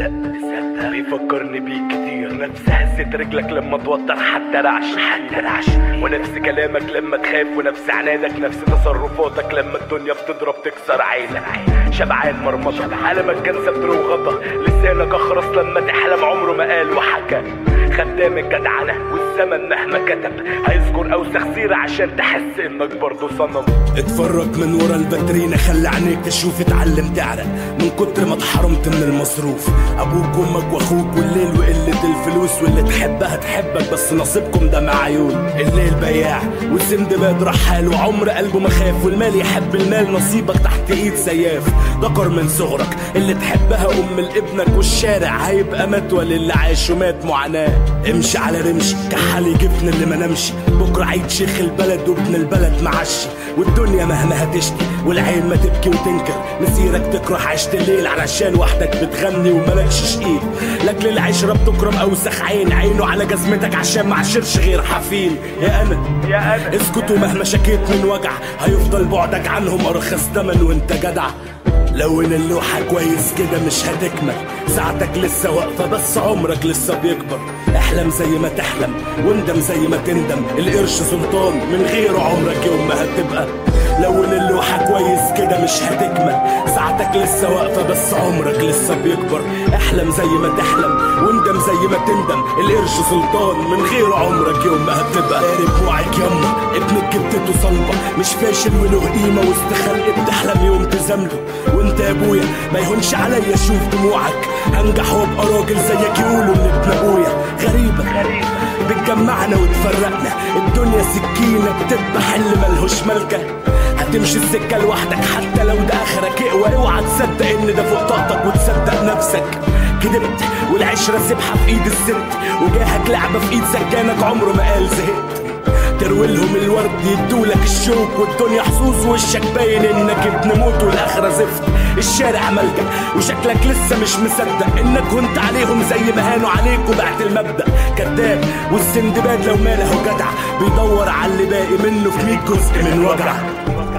تصدق تصدق بيفكرني بيك كتير نفس هزة رجلك لما توتر حتى رعش حتى رعش ونفس كلامك لما تخاف ونفس عنادك نفس تصرفاتك لما الدنيا بتضرب تكسر عينك شبعان مرمطة حلمك كان ستر وغطا لسانك اخرس لما تحلم عمره ما قال وحكى خدام الجدعنة والزمن مهما كتب هيذكر اوسخ سيرة عشان تحس انك برضه صنم اتفرج من ورا الباترينا خلي عينيك تشوف اتعلم تعرق من كتر ما اتحرمت من المصروف ابوك وامك واخوك والليل وقلة الفلوس واللي تحبها تحبك بس نصيبكم ده معيون الليل بياع والسندباد رحال وعمر قلبه ما خاف والمال يحب المال نصيبك تحت ايد سياف ذكر من صغرك اللي تحبها ام لابنك والشارع هيبقى متوى للي عاش ومات معاناة امشي على رمش كحالي جبن اللي ما نمشي بكره عيد شيخ البلد وابن البلد معشي والدنيا مهما هتشتي والعين ما تبكي وتنكر مسيرك تكره عشت الليل علشان وحدك بتغني وملكش شقيق لاجل العشرة بتكرم اوسخ عين عينه على جزمتك عشان ما عشرش غير حفين يا انا يا انا اسكت ومهما شكيت من وجع هيفضل بعدك عنهم ارخص تمن وانت جدع لون اللوحة كويس كده مش هتكمل ساعتك لسه واقفة بس عمرك لسه بيكبر احلم زي ما تحلم واندم زي ما تندم القرش سلطان من غيره عمرك يوم ما هتبقى لون اللوحة كويس كده مش هتكمل ساعتك لسه واقفة بس عمرك لسه بيكبر احلم زي ما تحلم واندم زي ما تندم القرش سلطان من غيره عمرك يوم ما هتبقى قارب دموعك يما ابنك جبتته صلبة مش فاشل وله قيمة وسط خلق بتحلم يوم تزامله وانت يا ابويا ما يهونش عليا اشوف دموعك هنجح وابقى راجل زيك يقولوا ان ابن ابويا غريبة غريب بتجمعنا وتفرقنا الدنيا سكينة بتذبح اللي ملهوش ملكة هتمشي السكة لوحدك حتى لو ده اخرك اقوى اوعى تصدق ان ده فوق طاقتك وتصدق نفسك كدبت والعشرة سبحة في ايد الست وجاهك لعبة في ايد سكانك عمره ما قال زهقت تروي لهم الورد يدولك الشوك والدنيا حظوظ وشك باين انك ابن موت والاخرة زفت الشارع ملجأ وشكلك لسه مش مصدق انك كنت عليهم زي ما هانوا عليك وبعت المبدأ كذاب والسندباد لو ماله جدع بيدور على اللي باقي منه في 100 جزء من وجع